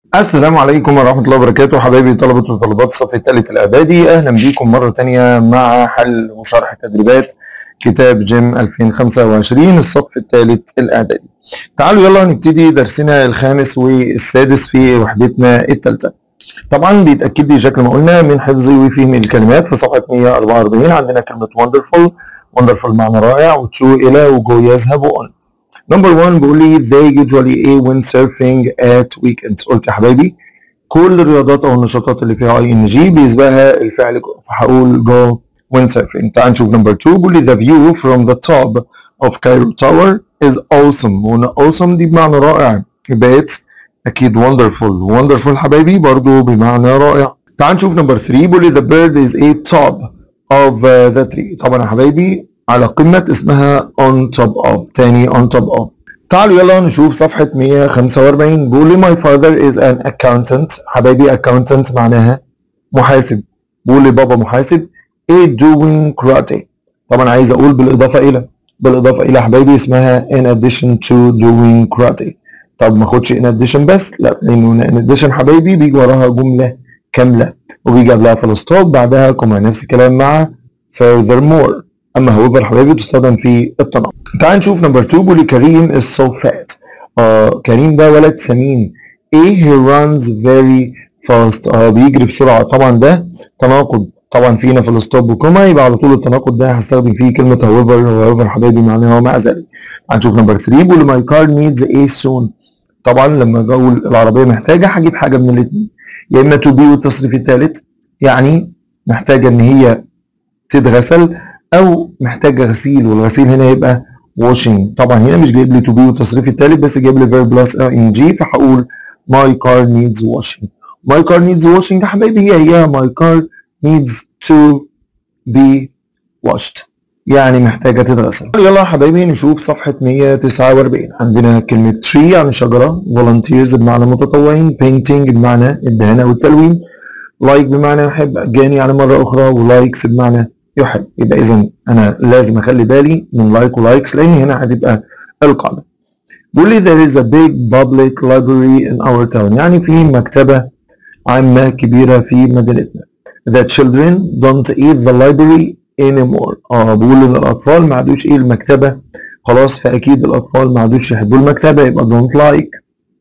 السلام عليكم ورحمة الله وبركاته حبايبي طلبة وطالبات الصف الثالث الإعدادي أهلا بيكم مرة تانية مع حل وشرح تدريبات كتاب جيم 2025 الصف الثالث الإعدادي تعالوا يلا نبتدي درسنا الخامس والسادس في وحدتنا الثالثة طبعا بيتأكد لي شكل ما قلنا من حفظي وفهم الكلمات في صفحة 144 عندنا كلمة wonderful wonderful معنى رائع وتشو إلى وجو يذهب on نمبر 1 بيقول لي they usually a when surfing at weekends قلت يا حبايبي كل الرياضات او النشاطات اللي فيها اي ان جي بيسبقها الفعل جو فهقول جو when surfing تعال نشوف نمبر 2 بيقول لي the view from the top of Cairo Tower is awesome وهنا awesome دي بمعنى رائع يبقى it's اكيد wonderful wonderful حبايبي برضو بمعنى رائع تعال نشوف نمبر 3 بيقول لي the bird is a top of uh, the tree طبعا يا حبايبي على قمة اسمها on top of تاني on top of تعالوا يلا نشوف صفحة 145 بيقول لي my father is an accountant حبايبي accountant معناها محاسب بيقول لي بابا محاسب a doing karate طبعا عايز اقول بالاضافة الى بالاضافة الى حبايبي اسمها in addition to doing karate طب ما اخدش in addition بس لا لانه in addition حبايبي بيجي وراها جملة كاملة وبيجي قبلها فول ستوب بعدها كوما نفس الكلام مع furthermore اما however حبايبي بتستخدم في التناقض تعال نشوف نمبر 2 بيقول لي كريم is so fat آه كريم ده ولد سمين ايه he runs very fast اه بيجري بسرعه طبعا ده تناقض طبعا فينا في الستوب وكوما يبقى على طول التناقض ده هستخدم فيه كلمه however however حبايبي معناها مع ذلك هنشوف نمبر 3 بيقول لي my car needs a soon طبعا لما اجي اقول العربيه محتاجه هجيب حاجه من الاثنين يا اما to be والتصريف الثالث يعني محتاجه ان هي تتغسل او محتاجه غسيل والغسيل هنا يبقى washing طبعا هنا مش جايب لي to be والتصريف التالت بس جايب لي verb plus ing فهقول my car needs washing my car needs washing يا حبايبي هي هي my car needs to be washed يعني محتاجة تتغسل يلا يا حبايبي نشوف صفحة 149 عندنا كلمة tree يعني شجرة volunteers بمعنى متطوعين painting بمعنى الدهان أو التلوين like بمعنى يحب again يعني مرة أخرى ولايكس بمعنى يحب يبقى اذا انا لازم اخلي بالي من لايك ولايكس لان هنا هتبقى القاعده بيقول لي there is a big public library in our town يعني في مكتبه عامه كبيره في مدينتنا the children don't eat the library anymore اه بيقول ان الاطفال ما عادوش ايه المكتبه خلاص فاكيد الاطفال ما عادوش يحبوا المكتبه يبقى don't like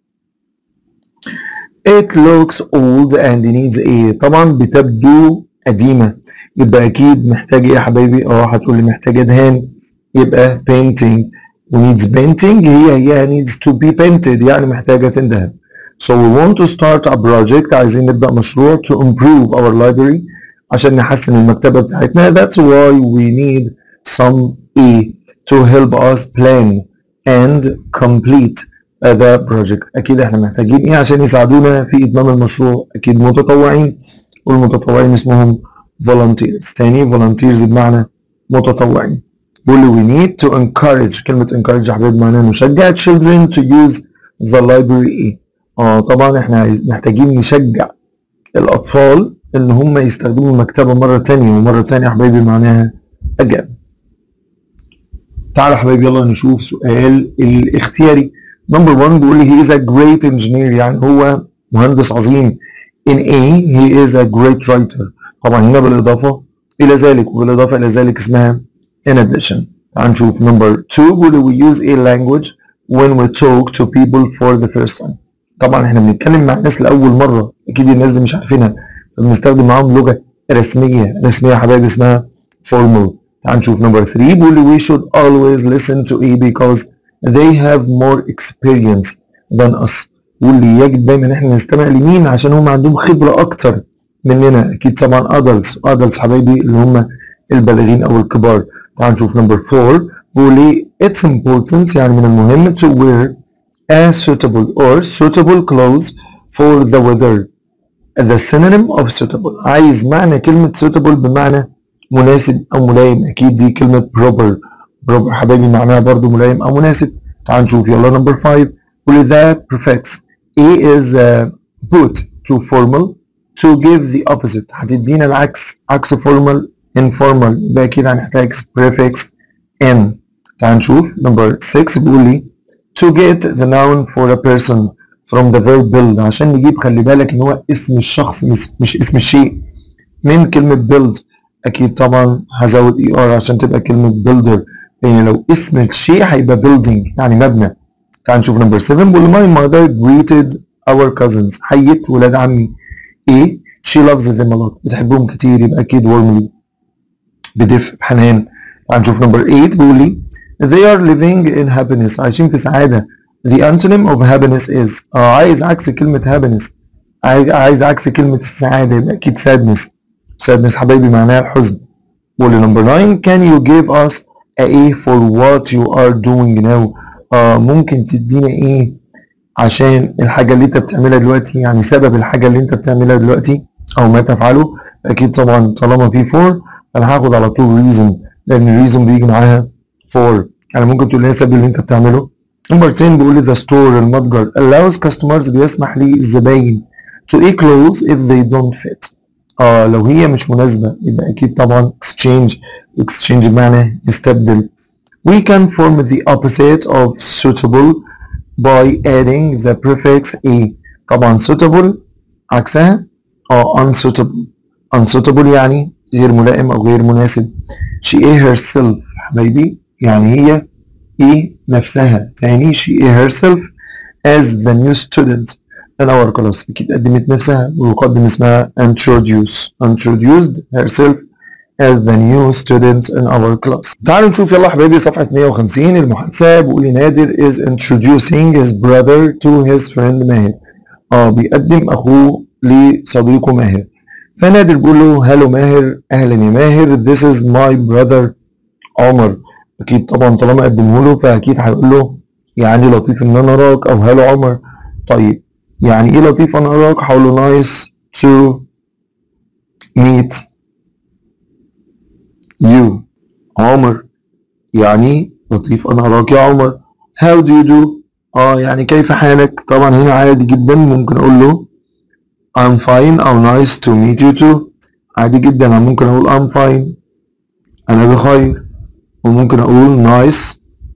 it looks old and needs a طبعا بتبدو قديمه يبقى اكيد محتاج ايه يا حبايبي اه هتقول لي محتاجه دهان يبقى painting needs painting هي هي needs to be painted يعني محتاجه تندهن so we want to start a project عايزين نبدا مشروع to improve our library عشان نحسن المكتبه بتاعتنا that's why we need some E to help us plan and complete the project اكيد احنا محتاجين ايه عشان يساعدونا في اتمام المشروع اكيد متطوعين والمتطوعين اسمهم volunteers تاني volunteers بمعنى متطوعين بيقول لي we need to encourage كلمة encourage يا حبايبي معناها نشجع children to use the library اه طبعا احنا محتاجين نشجع الأطفال إن هم يستخدموا المكتبة مرة تانية ومرة تانية يا حبايبي معناها again تعالوا يا حبايبي يلا نشوف سؤال الاختياري نمبر 1 بيقول لي he is a great engineer يعني هو مهندس عظيم in A he is a great writer طبعا هنا بالإضافة إلى ذلك وبالإضافة إلى ذلك اسمها in addition تعال نشوف number 2 بيقول we use a language when we talk to people for the first time طبعا احنا بنتكلم مع ناس لأول مرة أكيد الناس دي مش عارفينها فبنستخدم معاهم لغة رسمية رسمية يا حبايبي اسمها formal تعال نشوف number 3 بيقول we should always listen to A because they have more experience than us واللي يجب دايما احنا نستمع لمين عشان هم عندهم خبرة أكتر مننا اكيد طبعا adults adults حبايبي اللي هم البالغين او الكبار تعال نشوف نمبر 4 بيقول لي it's important يعني من المهم to wear a suitable or suitable clothes for the weather the synonym of suitable عايز معنى كلمة suitable بمعنى مناسب او ملائم اكيد دي كلمة proper proper حبايبي معناها برضو ملائم او مناسب تعال نشوف يلا نمبر 5 بيقول لي the prefix A is uh, put to formal to give the opposite هتدينا العكس عكس formal informal يبقى كده هنحتاج prefix in تعال نشوف number 6 بيقول لي to get the noun for a person from the verb build عشان نجيب خلي بالك ان هو اسم الشخص مش, مش اسم الشيء من كلمة build اكيد طبعا هزود اي ار عشان تبقى كلمة builder لان لو اسم الشيء هيبقى building يعني مبنى تعال نشوف نمبر 7 بيقول my mother greeted our cousins حيت ولاد عمي ايه she loves them a lot بتحبهم كتير يبقى اكيد warmly بدفء بحنان تعال نشوف نمبر 8 بيقول لي they are living in happiness عايشين في سعادة the antonym of happiness is اه عايز عكس كلمة happiness عايز عايز عكس كلمة السعادة يبقى أكيد sadness sadness حبايبي معناها الحزن بيقول لي نمبر 9 can you give us a A for what you are doing now آه ممكن تدينا ايه عشان الحاجة اللي انت بتعملها دلوقتي يعني سبب الحاجة اللي انت بتعملها دلوقتي او ما تفعله اكيد طبعا طالما في for فانا هاخد على طول reason لان الريزون بيجي معاها for يعني ممكن تقول لي السبب اللي انت بتعمله نمبر 10 بيقول لي the store المتجر allows customers بيسمح للزباين to a clothes if they don't fit اه لو هي مش مناسبة يبقى اكيد طبعا exchange exchange بمعنى يستبدل we can form the opposite of suitable by adding the prefix a طبعا suitable عكسها اه unsuitable unsuitable يعني غير ملائم او غير مناسب she a herself حبايبي يعني هي ايه نفسها تاني she a herself as the new student in our class اكيد قدمت نفسها ويقدم اسمها introduce introduced herself as the new student in our class تعالوا نشوف يلا حبايبي صفحة 150 المحادثة بيقول لي نادر is introducing his brother to his friend ماهر اه بيقدم اخوه لصديقه ماهر فنادر بيقول له هلو ماهر اهلا يا ماهر this is my brother عمر اكيد طبعا طالما قدمه له فاكيد هيقول له يعني لطيف ان انا اراك او هلو عمر طيب يعني ايه لطيف انا اراك هقول له nice to meet you عمر يعني لطيف انا اراك يا عمر how do you do اه يعني كيف حالك طبعا هنا عادي جدا ممكن اقول له I'm fine او nice to meet you too عادي جدا انا ممكن اقول I'm fine انا بخير وممكن اقول nice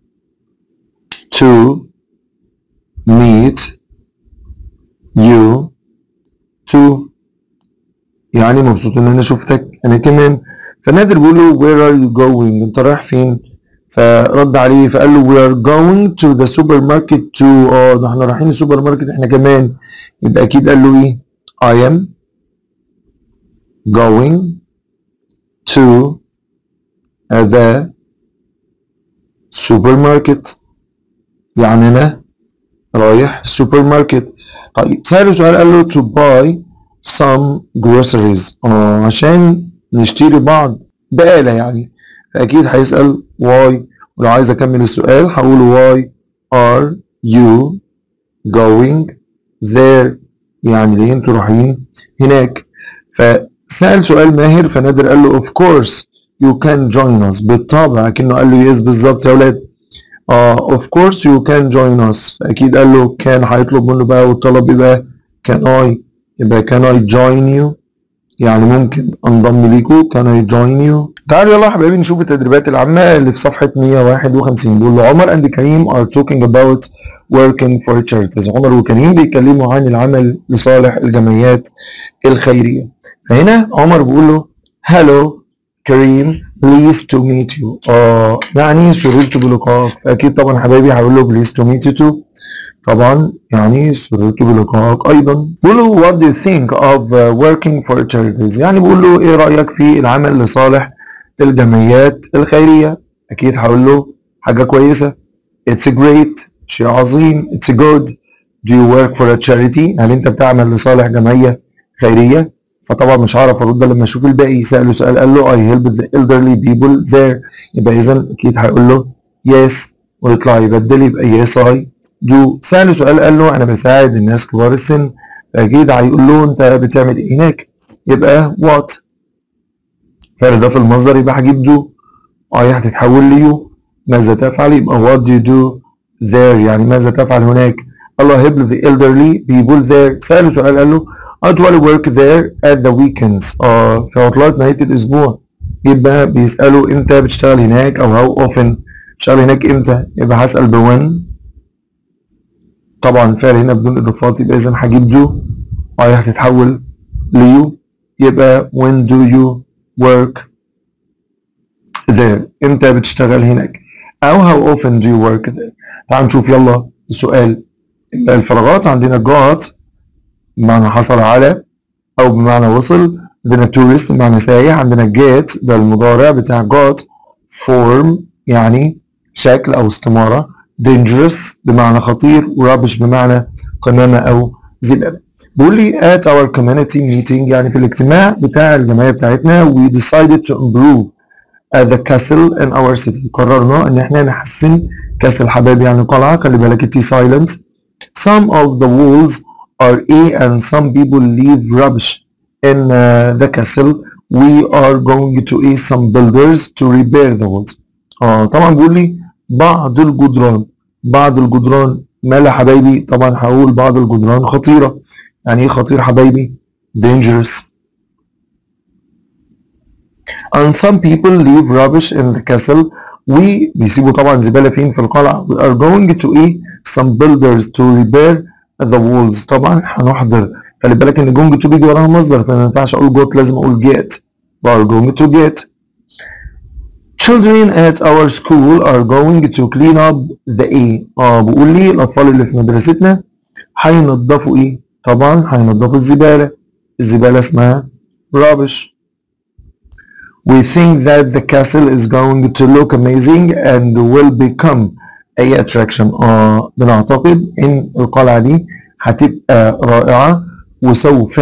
to meet you too يعني مبسوط ان انا شفتك انا كمان فنادر بيقول له where are you going انت رايح فين فرد عليه فقال له we are going to the supermarket to اه ده احنا رايحين السوبر ماركت احنا كمان يبقى اكيد قال له ايه I am going to the supermarket يعني انا رايح السوبر ماركت طيب سأله سؤال قال له to buy some groceries اه عشان نشتري بعض بقالة يعني فأكيد هيسأل why ولو عايز أكمل السؤال هقول why are you going there يعني ليه انتوا رايحين هناك فسأل سؤال ماهر فنادر قال له of course you can join us بالطبع كأنه قال له yes بالظبط يا ولاد اه uh, of course you can join us اكيد قال له كان هيطلب منه بقى والطلب يبقى can I يبقى can I join you يعني ممكن انضم ليكوا can I join you تعالوا يلا يا حبايبي نشوف التدريبات العامة اللي في صفحة 151 بيقول له عمر and كريم are talking about working for charities عمر وكريم بيتكلموا عن العمل لصالح الجمعيات الخيرية فهنا عمر بيقول له hello كريم pleased to meet you اه يعني سررت بلقائك اكيد طبعا حبايبي هقول له pleased to meet you too طبعا يعني سررت بلقائك ايضا بقول له what do you think of uh, working for charities يعني بقول له ايه رايك في العمل لصالح الجمعيات الخيريه اكيد هقول له حاجه كويسه it's great شيء عظيم it's good do you work for a charity هل انت بتعمل لصالح جمعيه خيريه فطبعا مش هعرف ارد لما اشوف الباقي ساله سؤال قال له I help the elderly people there يبقى اذا اكيد هيقول له yes ويطلع يبدل يبقى yes I do ساله سؤال قال له انا بساعد الناس كبار السن فاكيد هيقول له انت بتعمل ايه هناك يبقى what فعل ده في المصدر يبقى هجيب do I هتتحول ليو ماذا تفعل يبقى what do you do there يعني ماذا تفعل هناك الله help the elderly people there ساله سؤال قال له usually work there at the weekends اه في عطلات نهاية الأسبوع يبقى بيسألوا إمتى بتشتغل هناك أو how often بتشتغل هناك إمتى يبقى هسأل ب when طبعا الفعل هنا بدون اضافات يبقى اذا هجيب جو اي هتتحول ليو يبقى when do you work there امتى بتشتغل هناك او how often do you work there تعال نشوف يلا السؤال الفراغات عندنا got بمعنى حصل على او بمعنى وصل عندنا tourist بمعنى سايح عندنا get ده المضارع بتاع got form يعني شكل او استمارة dangerous بمعنى خطير ورابش بمعنى قمامة او زبالة بيقول لي at our community meeting يعني في الاجتماع بتاع الجمعية بتاعتنا we decided to improve uh, the castle in our city قررنا ان احنا نحسن كاسل حباب يعني قلعة خلي بالك تي silent some of the walls are A and some people leave rubbish in uh, the castle we are going to A some builders to repair the walls اه طبعا بيقول لي بعض الجدران بعض الجدران مالها حبايبي طبعا هقول بعض الجدران خطيرة يعني ايه خطير حبايبي dangerous and some people leave rubbish in the castle we بيسيبوا طبعا زبالة فين في القلعة we are going to eat some builders to repair the walls طبعا هنحضر خلي بالك ان going to بيجي وراها مصدر فما ينفعش اقول got لازم اقول get we are going to get children at our school are going to clean up the A اه بقول لي الاطفال اللي في مدرستنا هينضفوا ايه طبعا هينضفوا الزبالة الزبالة اسمها rubbish We think that the castle is going to look amazing and will become a attraction. آه بنعتقد إن القلعة دي هتبقى رائعة وسوف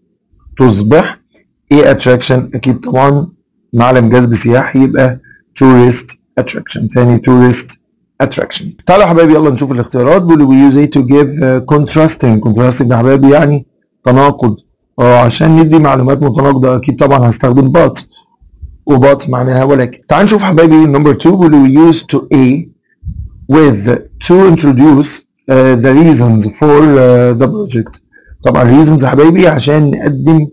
تصبح a attraction أكيد طبعا معلم جذب سياحي يبقى tourist attraction تاني tourist attraction. تعالوا يا حبايبي يلا نشوف الاختيارات بيقولوا we use it to give uh, contrasting contrasting يا حبايبي يعني تناقض اه عشان ندي معلومات متناقضة أكيد طبعا هستخدم but وبات معناها ولكن تعال نشوف حبايبي نمبر 2 بيقولوا we use to A with to introduce uh, the reasons for uh, the project طبعا reasons يا حبايبي عشان نقدم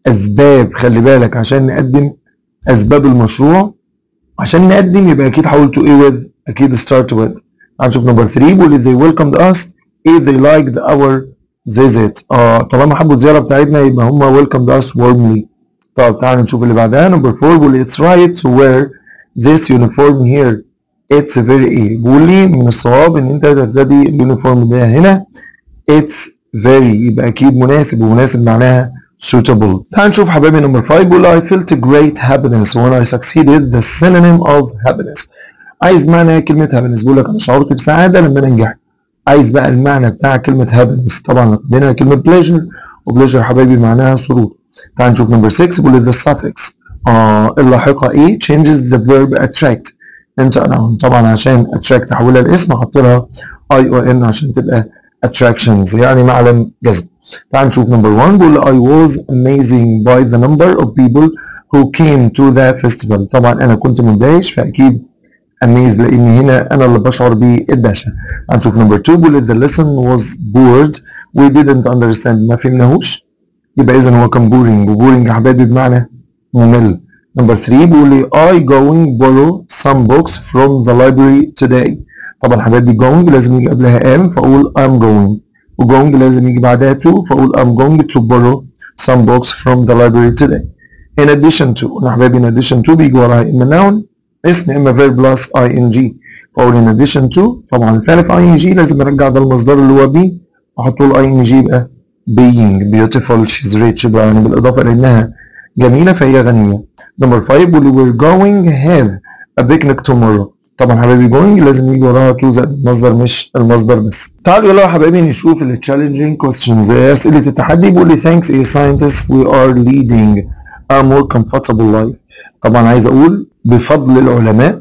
اسباب خلي بالك عشان نقدم اسباب المشروع عشان نقدم يبقى اكيد حاول to A with اكيد start with تعال نشوف نمبر 3 بيقول they welcomed us if they liked our visit اه طالما حبوا الزياره بتاعتنا يبقى هم welcomed us warmly طب تعال نشوف اللي بعدها نمبر 4 بيقول it's right to wear this uniform here it's very ايه بيقول لي من الصواب ان انت ترتدي اليونيفورم ده هنا it's very يبقى اكيد مناسب ومناسب معناها suitable تعال نشوف حبايبي نمبر 5 بيقول I felt great happiness when I succeeded the synonym of happiness عايز معنى كلمة happiness بيقول لك انا شعرت بسعادة لما انا نجحت عايز بقى المعنى بتاع كلمة happiness طبعا عندنا كلمة pleasure وبليجر حبايبي معناها سرور تعال نشوف نمبر 6 بيقول the suffix اه اللاحقة ايه changes the verb attract انت انا طبعا عشان attract تحولها لاسم احط لها اي او ان عشان تبقى attractions يعني معلم جذب تعال نشوف نمبر 1 بيقول I was amazing by the number of people who came to the festival طبعا انا كنت مندهش فاكيد amazed لان هنا انا اللي بشعر بالدهشه هنشوف نمبر 2 بيقول the lesson was bored we didn't understand ما فهمناهوش يبقى اذا هو كان بورينج وبورينج يا حبايبي بمعنى ممل نمبر 3 بيقول لي I going borrow some books from the library today طبعا حبايبي going لازم يجي قبلها am فاقول I'm going و going لازم يجي بعدها to فاقول I'm going to borrow some books from the library today in addition to قلنا حبايبي in addition to بيجي وراها اما noun اسم اما verb plus ing فاقول in addition to طبعا الفعل في ing لازم ارجع ده المصدر اللي هو be احط له ing يبقى being beautiful she's rich يبقى يعني بالاضافه الى انها جميله فهي غنيه نمبر 5 بيقول we're going have a picnic tomorrow طبعا حبايبي going لازم يجي وراها to زائد المصدر مش المصدر بس تعالوا يلا يا حبايبي نشوف ال challenging questions اسئله التحدي بيقول لي thanks a scientists we are leading a more comfortable life طبعا عايز اقول بفضل العلماء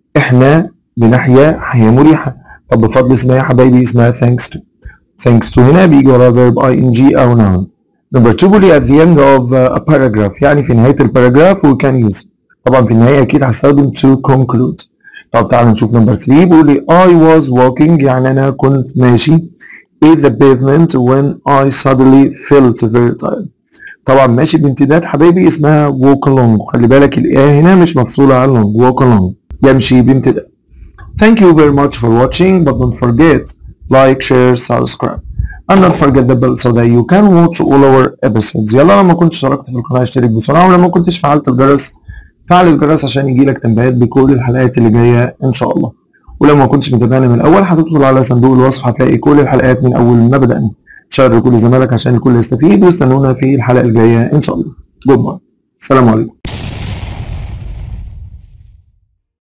احنا بنحيا حياه مريحه طب بفضل اسمها يا حبايبي اسمها thanks to thanks to هنا بيجي ورا verb ing أو noun. Number two بيقول لي at the end of a paragraph يعني في نهاية الباراجراف we can use. طبعا في النهاية أكيد هستخدم to conclude. طب تعال نشوف number three بيقول لي I was walking يعني أنا كنت ماشي in the pavement when I suddenly felt very tired. طبعا ماشي بامتداد حبايبي اسمها walk along خلي بالك الإيه هنا مش مفصولة عن long walk along يمشي بامتداد. Thank you very much for watching but don't forget like share subscribe and don't forget the bell so that you can watch all our episodes يلا لما كنت اشتركت في القناة اشترك بسرعة ولما كنتش فعلت الجرس فعل الجرس عشان يجيلك تنبيهات بكل الحلقات اللي جاية ان شاء الله ولو ما كنتش متابعني من الاول هتدخل على صندوق الوصف هتلاقي كل الحلقات من اول ما بدأنا شير لكل زمالك عشان الكل يستفيد واستنونا في الحلقة الجاية ان شاء الله جود باي السلام عليكم